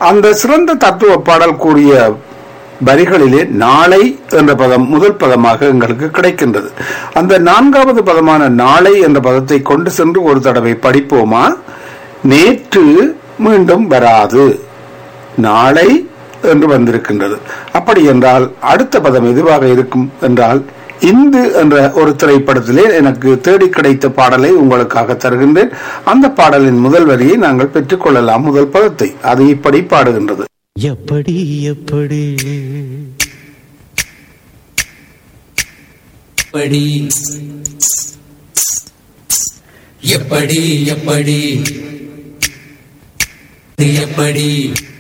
அந்த சிறந்த தத்துவ பாடல் கூறிய வரிகளிலே நாளை என்ற பதம் முதல் பதமாக எங்களுக்கு கிடைக்கின்றது அந்த நான்காவது பதமான நாளை என்ற பதத்தை கொண்டு சென்று ஒரு தடவை படிப்போமா நேற்று மீண்டும் வராது நாளை என்று வந்திருக்கின்றது அப்படி என்றால் அடுத்த பதம் எதுவாக இருக்கும் என்றால் இந்து என்ற ஒரு திரைப்படத்திலே எனக்கு தேடி கிடைத்த பாடலை உங்களுக்காக தருகின்றேன் அந்த பாடலின் முதல் வரியை நாங்கள் பெற்றுக்கொள்ளலாம் முதல் பதத்தை அது இப்படி பாடுகின்றது எப்படி எப்படி எப்படி எப்படி எப்படி எப்படி